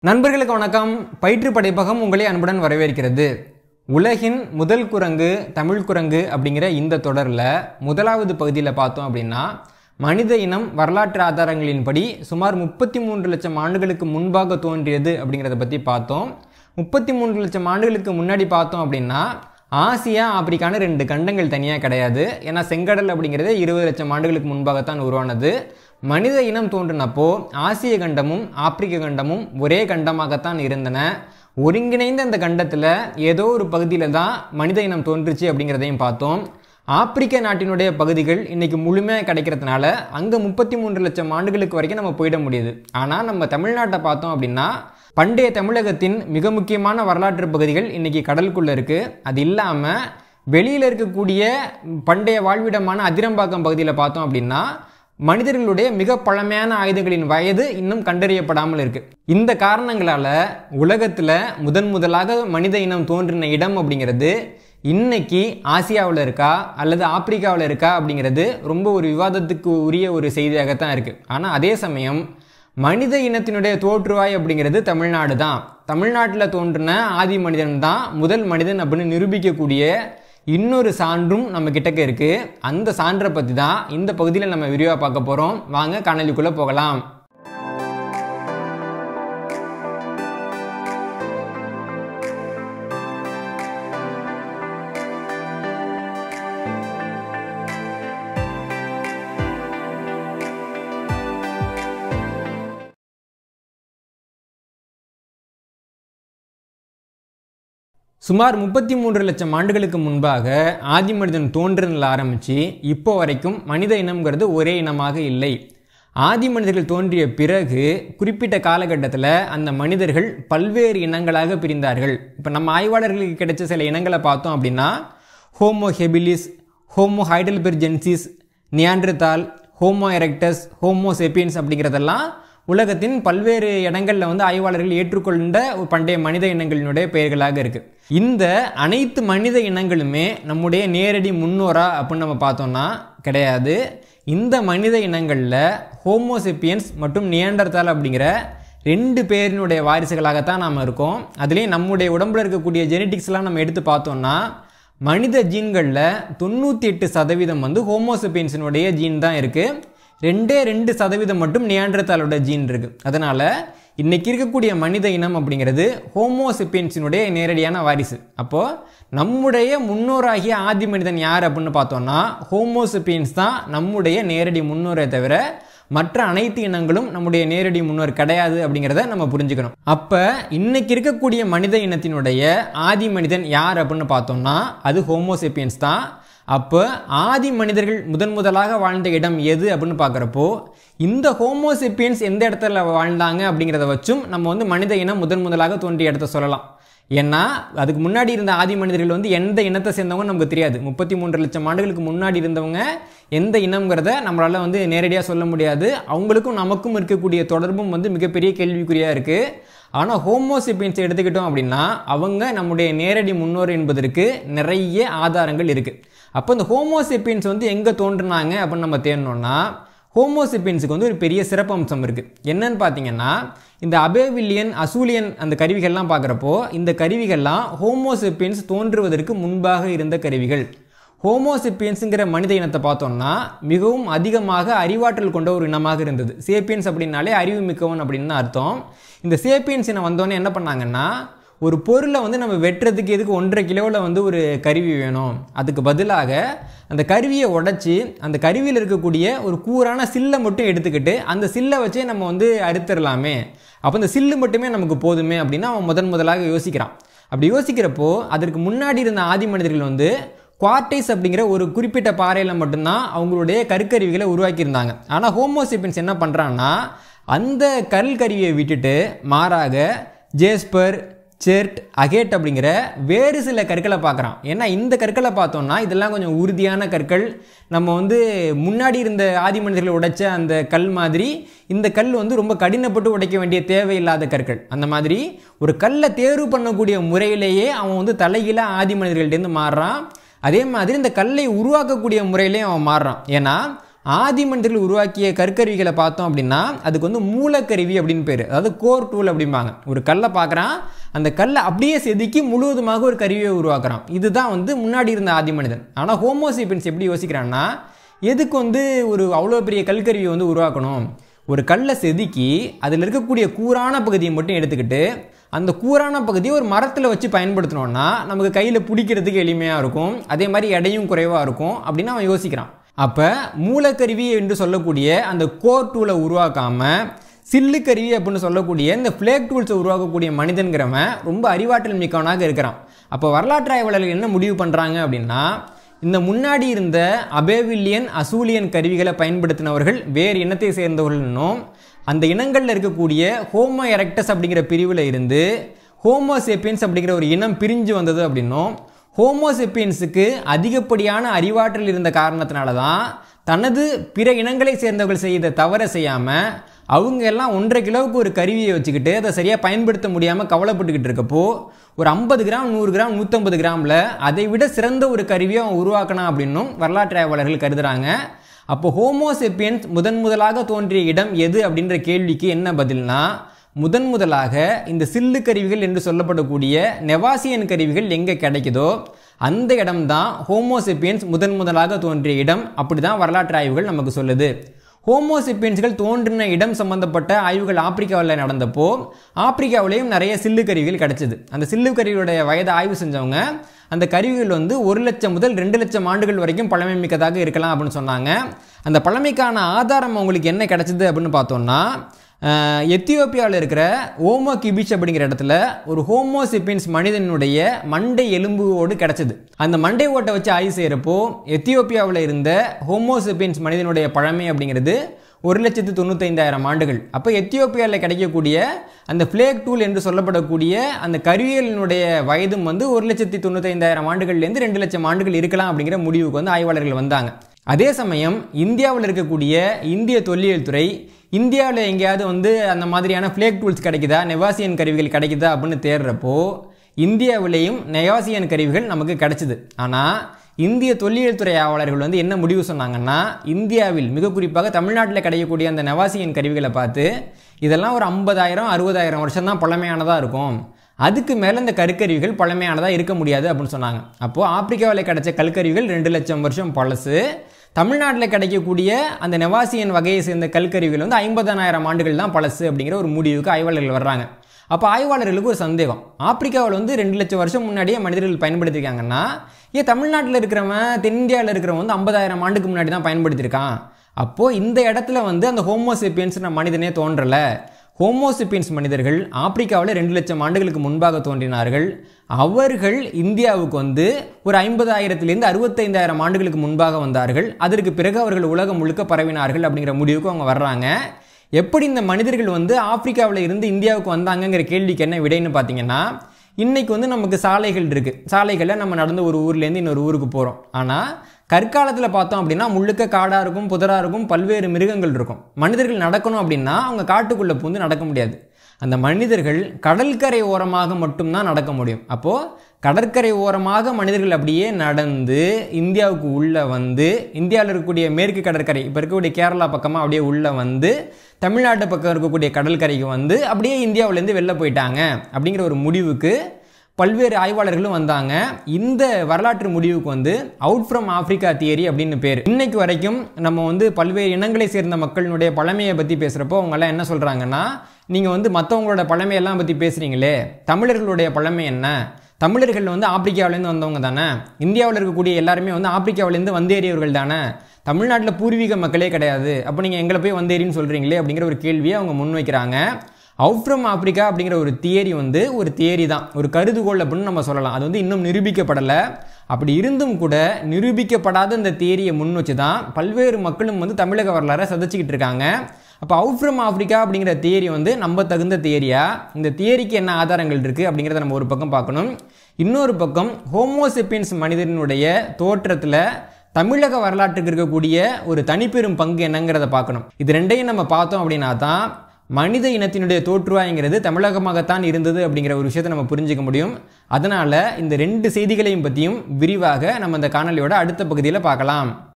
நண்பர்களுக்கு வணக்கம் பயிற்று படைப்பகம் உங்களை அன்புடன் வரவேற்கிறது உலகின் முதல் குரங்கு தமிழ் குரங்கு அப்படிங்கிற இந்த தொடரில் முதலாவது பகுதியில் பார்த்தோம் அப்படின்னா மனித இனம் வரலாற்று ஆதாரங்களின்படி சுமார் முப்பத்தி மூன்று லட்சம் ஆண்டுகளுக்கு முன்பாக தோன்றியது அப்படிங்கிறத பற்றி பார்த்தோம் முப்பத்தி மூன்று லட்சம் ஆண்டுகளுக்கு முன்னாடி பார்த்தோம் அப்படின்னா ஆசியா ஆப்பிரிக்கான ரெண்டு கண்டங்கள் தனியாக கிடையாது ஏன்னா செங்கடல் அப்படிங்கிறது இருபது லட்சம் ஆண்டுகளுக்கு முன்பாகத்தான் உருவானது மனித இனம் தோன்றினப்போ ஆசிய கண்டமும் ஆப்பிரிக்க கண்டமும் ஒரே கண்டமாகத்தான் இருந்தன ஒருங்கிணைந்த அந்த கண்டத்தில் ஏதோ ஒரு பகுதியில் தான் மனித இனம் தோன்றுச்சு அப்படிங்கிறதையும் பார்த்தோம் ஆப்பிரிக்க நாட்டினுடைய பகுதிகள் இன்னைக்கு முழுமையாக கிடைக்கிறதுனால அங்கே முப்பத்தி மூன்று லட்சம் ஆண்டுகளுக்கு வரைக்கும் நம்ம போயிட முடியுது ஆனால் நம்ம தமிழ்நாட்டை பார்த்தோம் அப்படின்னா பண்டைய தமிழகத்தின் மிக முக்கியமான வரலாற்று பகுதிகள் இன்னைக்கு கடலுக்குள்ளே இருக்குது அது இல்லாமல் வெளியில் இருக்கக்கூடிய பண்டைய வாழ்விடமான அதிரம்பாக்கம் பகுதியில் பார்த்தோம் அப்படின்னா மனிதர்களுடைய மிக பழமையான ஆயுதங்களின் வயது இன்னும் கண்டறியப்படாமல் இருக்கு இந்த காரணங்களால உலகத்தில் முதன் முதலாக மனித இனம் தோன்றின இடம் அப்படிங்கிறது இன்னைக்கு ஆசியாவில் இருக்கா அல்லது ஆப்பிரிக்காவில் இருக்கா அப்படிங்கிறது ரொம்ப ஒரு விவாதத்துக்கு உரிய ஒரு செய்தியாகத்தான் இருக்கு ஆனால் அதே சமயம் மனித இனத்தினுடைய தோற்றுவாய் அப்படிங்கிறது தமிழ்நாடு தான் தமிழ்நாட்டில் தோன்றின ஆதி மனிதன் தான் முதல் மனிதன் அப்படின்னு நிரூபிக்கக்கூடிய இன்னொரு சான்றும் நம்ம கிட்டக்க இருக்கு அந்த சான்றை பற்றி தான் இந்த பகுதியில் நம்ம விரிவாக பார்க்க போகிறோம் வாங்க காணொலிக்குள்ளே போகலாம் சுமார் முப்பத்தி மூன்று லட்சம் ஆண்டுகளுக்கு முன்பாக ஆதி மனிதன் தோன்றுதல் ஆரம்பித்து இப்போ வரைக்கும் மனித இனம்ங்கிறது ஒரே இனமாக இல்லை ஆதி மனிதர்கள் தோன்றிய பிறகு குறிப்பிட்ட காலகட்டத்தில் அந்த மனிதர்கள் பல்வேறு இனங்களாக பிரிந்தார்கள் இப்போ நம்ம ஆய்வாளர்களுக்கு கிடைச்ச சில இனங்களை பார்த்தோம் அப்படின்னா Homo habilis Homo heidelbergensis Neanderthal Homo erectus Homo sapiens அப்படிங்கிறதெல்லாம் உலகத்தின் பல்வேறு இடங்களில் வந்து ஆய்வாளர்கள் ஏற்றுக்கொண்ட பண்டைய மனித இனங்களினுடைய பெயர்களாக இருக்கு இந்த அனைத்து மனித இனங்களுமே நம்முடைய நேரடி முன்னோரா அப்படின்னு நம்ம பார்த்தோம்னா கிடையாது இந்த மனித இனங்களில் ஹோமோசெப்பியன்ஸ் மற்றும் நியண்டர்தால் அப்படிங்கிற ரெண்டு பேரினுடைய வாரிசுகளாகத்தான் நாம் இருக்கோம் அதுலேயும் நம்முடைய உடம்புல இருக்கக்கூடிய ஜெனட்டிக்ஸ்லாம் நம்ம எடுத்து பார்த்தோம்னா மனித ஜீன்களில் தொண்ணூற்றி எட்டு சதவீதம் வந்து ஹோமோசெப்பியன்ஸினுடைய ஜீன் தான் இருக்குது ரெண்டே ரெண்டு சதவீதம் மட்டும் நியாண்டர்தாலோட ஜீன் இருக்குது அதனால் இன்றைக்கி இருக்கக்கூடிய மனித இனம் அப்படிங்கிறது ஹோமோசிப்பியன்ஸினுடைய நேரடியான வாரிசு அப்போது நம்முடைய முன்னோராகிய ஆதி மனிதன் யார் அப்படின்னு பார்த்தோம்னா ஹோமோசிப்பியன்ஸ் தான் நம்முடைய நேரடி முன்னோரை தவிர மற்ற அனைத்து இனங்களும் நம்முடைய நேரடி முன்னோர் கிடையாது அப்படிங்கிறத நம்ம புரிஞ்சுக்கணும் அப்போ இன்னைக்கு இருக்கக்கூடிய மனித இனத்தினுடைய ஆதி மனிதன் யார் அப்படின்னு பார்த்தோம்னா அது ஹோமோசிப்பியன்ஸ் தான் அப்போ ஆதி மனிதர்கள் முதன் முதலாக வாழ்ந்த இடம் எது அப்படின்னு பார்க்குறப்போ இந்த ஹோமோசிப்பியன்ஸ் எந்த இடத்துல வாழ்ந்தாங்க அப்படிங்கிறத வச்சும் நம்ம வந்து மனித இனம் முதன் முதலாக தோன்றிய இடத்த சொல்லலாம் ஏன்னா அதுக்கு முன்னாடி இருந்த ஆதி மனிதர்கள் வந்து எந்த இனத்தை சேர்ந்தவங்க நமக்கு தெரியாது முப்பத்தி மூன்று லட்சம் ஆண்டுகளுக்கு முன்னாடி இருந்தவங்க எந்த இனம்ங்கிறத நம்மளால் வந்து நேரடியாக சொல்ல முடியாது அவங்களுக்கும் நமக்கும் இருக்கக்கூடிய தொடர்பும் வந்து மிகப்பெரிய கேள்விக்குறியாக இருக்குது ஆனால் ஹோமோசிப்பியன்ஸ் எடுத்துக்கிட்டோம் அப்படின்னா அவங்க நம்முடைய நேரடி முன்னோர் என்பதற்கு நிறைய ஆதாரங்கள் இருக்குது அப்போ இந்த ஹோமோசிப்பியன்ஸ் வந்து எங்கே தோன்றுனாங்க அப்படின்னு நம்ம தேடணும்னா ஹோமோசிப்பியன்ஸுக்கு வந்து ஒரு பெரிய சிறப்பம்சம் இருக்குது என்னன்னு பார்த்தீங்கன்னா இந்த அபேவில்லியன் அசூலியன் அந்த கருவிகள்லாம் பார்க்குறப்போ இந்த கருவிகள்லாம் ஹோமோசிப்பியன்ஸ் தோன்றுவதற்கு முன்பாக இருந்த கருவிகள் ஹோமோசிப்பியன்ஸுங்கிற மனித இனத்தை பார்த்தோம்னா மிகவும் அதிகமாக அறிவாற்றல் கொண்ட ஒரு இனமாக இருந்தது சேப்பியன்ஸ் அப்படின்னாலே அறிவு மிக்கவன் அப்படின்னு அர்த்தம் இந்த சேப்பியன்ஸ் இனம் வந்தோடனே என்ன பண்ணாங்கன்னா ஒரு பொருளை வந்து நம்ம வெட்டுறதுக்கு எதுக்கு ஒன்றரை கிலோவில் வந்து ஒரு கருவி வேணும் அதுக்கு பதிலாக அந்த கருவியை உடச்சி அந்த கருவியில் இருக்கக்கூடிய ஒரு கூரான சில்லை மட்டும் எடுத்துக்கிட்டு அந்த சில்லை வச்சே நம்ம வந்து அறுத்துடலாமே அப்போ இந்த சில்லு மட்டுமே நமக்கு போதுமே அப்படின்னு அவன் முதன் முதலாக யோசிக்கிறான் அப்படி யோசிக்கிறப்போ அதற்கு முன்னாடி இருந்த ஆதி மனிதர்கள் வந்து குவார்டைஸ் அப்படிங்கிற ஒரு குறிப்பிட்ட பாறையில் மட்டும்தான் அவங்களுடைய கருக்கருவிகளை உருவாக்கியிருந்தாங்க ஆனால் ஹோமோசிப்பியன்ஸ் என்ன பண்ணுறான்னா அந்த கல் கருவியை விட்டுட்டு மாறாக ஜேஸ்பர் செர்ட் அகேட் அப்படிங்கிற வேறு சில கற்களை பார்க்குறான் ஏன்னா இந்த கற்களை பார்த்தோம்னா இதெல்லாம் கொஞ்சம் உறுதியான கற்கள் நம்ம வந்து முன்னாடி இருந்த ஆதி மனிதர்கள் உடைச்ச அந்த கல் மாதிரி இந்த கல் வந்து ரொம்ப கடினப்பட்டு உடைக்க வேண்டிய தேவையில்லாத கற்கள் அந்த மாதிரி ஒரு கல்லை தேர்வு பண்ணக்கூடிய முறையிலேயே அவன் வந்து தலைகீழாக ஆதி மனிதர்கள்டேருந்து மாறுறான் அதே மாதிரி இந்த கல்லை உருவாக்கக்கூடிய முறையிலையும் அவன் மாறுறான் ஏன்னா ஆதி மனிதர்கள் உருவாக்கிய கற்கருவிகளை பார்த்தோம் அப்படின்னா அதுக்கு வந்து மூலக்கருவி அப்படின்னு பேர் அதாவது கோர் டூல் அப்படிம்பாங்க ஒரு கல்லை பார்க்குறான் அந்த கல்லை அப்படியே செதுக்கி முழுவதுமாக ஒரு கருவியை உருவாக்குறான் இதுதான் வந்து முன்னாடி இருந்த ஆதி மனிதன் ஆனால் ஹோமோசிபியன்ஸ் எப்படி யோசிக்கிறான்னா எதுக்கு வந்து ஒரு அவ்வளோ பெரிய கல்கருவியை வந்து உருவாக்கணும் ஒரு கல்லை செதுக்கி அதில் இருக்கக்கூடிய கூரான பகுதியை மட்டும் எடுத்துக்கிட்டு அந்த கூரான பகுதியை ஒரு மரத்தில் வச்சு பயன்படுத்தினோன்னா நமக்கு கையில் பிடிக்கிறதுக்கு எளிமையாக இருக்கும் அதே மாதிரி எடையும் குறைவாக இருக்கும் அப்படின்னு அவன் யோசிக்கிறான் அப்போ மூலக்கருவி என்று சொல்லக்கூடிய அந்த கோர் டூலை உருவாக்காமல் சில்லு கருவி அப்படின்னு சொல்லக்கூடிய இந்த ஃப்ளேக் டூல்ஸை உருவாக்கக்கூடிய மனிதன்கிறவன் ரொம்ப அறிவாற்றல் மிக்கவனாக இருக்கிறான் அப்போ வரலாற்று ஆய்வாளர்கள் என்ன முடிவு பண்ணுறாங்க அப்படின்னா இந்த முன்னாடி இருந்த அபேவில்லியன் அசூலியன் கருவிகளை பயன்படுத்தினவர்கள் வேறு இனத்தை சேர்ந்தவர்கள்னும் அந்த இனங்களில் இருக்கக்கூடிய ஹோமோ எரக்டஸ் அப்படிங்கிற பிரிவில் இருந்து ஹோமோசெப்பியன்ஸ் அப்படிங்கிற ஒரு இனம் பிரிஞ்சு வந்தது அப்படின்னும் ஹோமோசெப்பியன்ஸுக்கு அதிகப்படியான அறிவாற்றல் இருந்த காரணத்தினால தான் தனது பிற இனங்களை சேர்ந்தவர்கள் செய்த தவறை செய்யாமல் அவங்க எல்லாம் ஒன்றரை கிலோவுக்கு ஒரு கருவியை வச்சுக்கிட்டு அதை சரியாக பயன்படுத்த முடியாமல் கவலைப்பட்டுக்கிட்டு இருக்கப்போ ஒரு ஐம்பது கிராம் நூறு கிராம் நூற்றம்பது கிராமில் அதை விட சிறந்த ஒரு கருவியை அவன் உருவாக்கணும் அப்படின்னும் வரலாற்று ஆய்வாளர்கள் கருதுகிறாங்க அப்போ ஹோமோசெப்பியன்ஸ் முதன் முதலாக தோன்றிய இடம் எது அப்படின்ற கேள்விக்கு என்ன பதில்னா முதன் முதலாக இந்த சில்லு கருவிகள் என்று சொல்லப்படக்கூடிய நெவாசியன் கருவிகள் எங்கே கிடைக்குதோ அந்த இடம்தான் ஹோமோசெப்பியன்ஸ் முதன் முதலாக தோன்றிய இடம் அப்படி தான் வரலாற்று ஆய்வுகள் நமக்கு சொல்லுது ஹோமோசிப்பியன்ஸ்கள் தோன்றின இடம் சம்பந்தப்பட்ட ஆய்வுகள் ஆப்பிரிக்காவில் நடந்தப்போ ஆப்பிரிக்காவிலேயும் நிறைய சில்லு கருவிகள் கிடைச்சிது அந்த சில்லு கருவியுடைய வயதை ஆய்வு செஞ்சவங்க அந்த கருவிகள் வந்து ஒரு லட்சம் முதல் ரெண்டு லட்சம் ஆண்டுகள் வரைக்கும் பழமை மிக்கதாக இருக்கலாம் அப்படின்னு சொன்னாங்க அந்த பழமைக்கான ஆதாரம் அவங்களுக்கு என்ன கிடைச்சிது அப்படின்னு பார்த்தோம்னா எத்தியோப்பியாவில் இருக்கிற ஓமோ கிபிச் அப்படிங்கிற இடத்துல ஒரு ஹோமோசிப்பியன்ஸ் மனிதனுடைய மண்டை எலும்போடு கிடச்சிது அந்த மண்டை ஓட்டை வச்சு ஆய்வு செய்கிறப்போ எத்தியோப்பியாவில் இருந்த ஹோமோசிப்பியன்ஸ் மனிதனுடைய பழமை அப்படிங்கிறது ஒரு லட்சத்து தொண்ணூத்தைந்தாயிரம் ஆண்டுகள் அப்போ எத்தியோப்பியாவில் கிடைக்கக்கூடிய அந்த ஃப்ளேக் டூல் என்று சொல்லப்படக்கூடிய அந்த கருவியலினுடைய வயதும் வந்து ஒரு லட்சத்தி தொண்ணூத்தைந்தாயிரம் ஆண்டுகள்லேருந்து ரெண்டு லட்சம் ஆண்டுகள் இருக்கலாம் அப்படிங்கிற முடிவுக்கு வந்து ஆய்வாளர்கள் வந்தாங்க அதே சமயம் இந்தியாவில் இருக்கக்கூடிய இந்திய தொல்லியல் துறை இந்தியாவில் எங்கேயாவது வந்து அந்த மாதிரியான ஃப்ளேக் டூல்ஸ் கிடைக்குதா நெவாசியன் கருவிகள் கிடைக்குதா அப்படின்னு தேடுறப்போ இந்தியாவிலேயும் நெவாசியன் கருவிகள் நமக்கு கிடைச்சிது ஆனால் இந்திய தொல்லியல் துறை ஆய்வாளர்கள் வந்து என்ன முடிவு சொன்னாங்கன்னா இந்தியாவில் மிக குறிப்பாக தமிழ்நாட்டில் கிடைக்கக்கூடிய அந்த நெவாசியன் கருவிகளை பார்த்து இதெல்லாம் ஒரு ஐம்பதாயிரம் அறுபதாயிரம் வருஷம் தான் பழமையானதாக இருக்கும் அதுக்கு மேலே இந்த கற்கருவிகள் பழமையானதாக இருக்க முடியாது அப்படின்னு சொன்னாங்க அப்போது ஆப்பிரிக்காவில் கிடைச்ச கல்கருவிகள் ரெண்டு லட்சம் வருஷம் பழசு தமிழ்நாட்டில் கிடைக்கக்கூடிய அந்த நெவாசியன் வகையை சேர்ந்த கல்கருவிகள் வந்து ஐம்பதனாயிரம் ஆண்டுகள் தான் பழசு அப்படிங்கிற ஒரு முடிவுக்கு ஆய்வாளர்கள் வர்றாங்க அப்போ ஆய்வாளர்களுக்கு ஒரு சந்தேகம் ஆப்பிரிக்காவில் வந்து ரெண்டு லட்சம் வருஷம் முன்னாடியே மனிதர்கள் பயன்படுத்தியிருக்காங்கன்னா ஏன் தமிழ்நாட்டில் இருக்கிறவன் தென்னிந்தியாவில் இருக்கிறவன் வந்து ஐம்பதாயிரம் ஆண்டுக்கு முன்னாடி தான் பயன்படுத்தியிருக்கான் அப்போது இந்த இடத்துல வந்து அந்த ஹோமோசிப்பியன்ஸ்ன மனிதனே தோன்றலை ஹோமோசிப்பியன்ஸ் மனிதர்கள் ஆப்பிரிக்காவில் ரெண்டு லட்சம் ஆண்டுகளுக்கு முன்பாக தோன்றினார்கள் அவர்கள் இந்தியாவுக்கு வந்து ஒரு ஐம்பதாயிரத்திலேருந்து அறுபத்தைந்தாயிரம் ஆண்டுகளுக்கு முன்பாக வந்தார்கள் அதற்கு பிறகு அவர்கள் உலகம் முழுக்க பரவினார்கள் அப்படிங்கிற முடிவுக்கு அவங்க வர்றாங்க எப்படி இந்த மனிதர்கள் வந்து ஆப்பிரிக்காவில் இருந்து இந்தியாவுக்கு வந்தாங்கங்கிற கேள்விக்கு என்ன விடைன்னு பார்த்தீங்கன்னா இன்னைக்கு வந்து நமக்கு சாலைகள் இருக்குது சாலைகளில் நம்ம நடந்து ஒரு ஊர்லேருந்து இன்னொரு ஊருக்கு போகிறோம் ஆனால் கற்காலத்தில் பார்த்தோம் அப்படின்னா முழுக்க காடாக இருக்கும் புதராக இருக்கும் பல்வேறு மிருகங்கள் இருக்கும் மனிதர்கள் நடக்கணும் அப்படின்னா அவங்க காட்டுக்குள்ளே பூந்து நடக்க முடியாது அந்த மனிதர்கள் கடற்கரை ஓரமாக மட்டும்தான் நடக்க முடியும் அப்போது கடற்கரை ஓரமாக மனிதர்கள் அப்படியே நடந்து இந்தியாவுக்கு உள்ளே வந்து இந்தியாவில் இருக்கக்கூடிய மேற்கு கடற்கரை இப்போ இருக்கக்கூடிய கேரளா பக்கமாக அப்படியே உள்ளே வந்து தமிழ்நாட்டு பக்கம் இருக்கக்கூடிய கடற்கரைக்கு வந்து அப்படியே இந்தியாவிலேருந்து வெளில போயிட்டாங்க அப்படிங்கிற ஒரு முடிவுக்கு பல்வேறு ஆய்வாளர்களும் வந்தாங்க இந்த வரலாற்று முடிவுக்கு வந்து அவுட் ஃப்ரம் ஆப்பிரிக்கா தியரி அப்படின்னு பேர் இன்னைக்கு வரைக்கும் நம்ம வந்து பல்வேறு இனங்களை சேர்ந்த மக்களினுடைய பழமையை பற்றி பேசுகிறப்போ அவங்கெல்லாம் என்ன சொல்கிறாங்கன்னா நீங்கள் வந்து மற்றவங்களோட பழமையெல்லாம் பற்றி பேசுகிறீங்களே தமிழர்களுடைய பழமை என்ன தமிழர்கள் வந்து ஆப்பிரிக்காவிலேருந்து வந்தவங்க தானே இந்தியாவில் இருக்கக்கூடிய எல்லாருமே வந்து ஆப்பிரிக்காவிலேருந்து வந்தேறியவர்கள் தானே தமிழ்நாட்டில் பூர்வீக மக்களே கிடையாது அப்போ நீங்கள் எங்களை போய் வந்தேறின்னு சொல்கிறீங்களே அப்படிங்கிற ஒரு கேள்வியை அவங்க முன்வைக்கிறாங்க அவுட் ஃப்ரம் ஆப்பிரிக்கா அப்படிங்கிற ஒரு தியரி வந்து ஒரு தியரி தான் ஒரு கருதுகோள் அப்படின்னு நம்ம சொல்லலாம் அது வந்து இன்னும் நிரூபிக்கப்படலை அப்படி இருந்தும் கூட நிரூபிக்கப்படாத இந்த தியரியை முன் வச்சு தான் பல்வேறு மக்களும் வந்து தமிழக வரலாறை சதைச்சிக்கிட்டு இருக்காங்க அப்போ அவுட் ஃப்ரம் ஆப்பிரிக்கா அப்படிங்கிற தியரி வந்து நம்ப தகுந்த தியரியா இந்த தியரிக்கு என்ன ஆதாரங்கள் இருக்குது அப்படிங்கிறத நம்ம ஒரு பக்கம் பார்க்கணும் இன்னொரு பக்கம் ஹோமோசெப்பியன்ஸ் மனிதனுடைய தோற்றத்தில் தமிழக வரலாற்றுக்கு இருக்கக்கூடிய ஒரு தனிப்பெரும் பங்கு என்னங்கிறத பார்க்கணும் இது ரெண்டையும் நம்ம பார்த்தோம் அப்படின்னா தான் மனித இனத்தினுடைய தோற்றுவாய்ங்கிறது தமிழகமாகத்தான் இருந்தது அப்படிங்கிற ஒரு விஷயத்தை நம்ம புரிஞ்சுக்க முடியும் அதனால் இந்த ரெண்டு செய்திகளையும் பற்றியும் விரிவாக நம்ம இந்த காணொலியோட அடுத்த பகுதியில் பார்க்கலாம்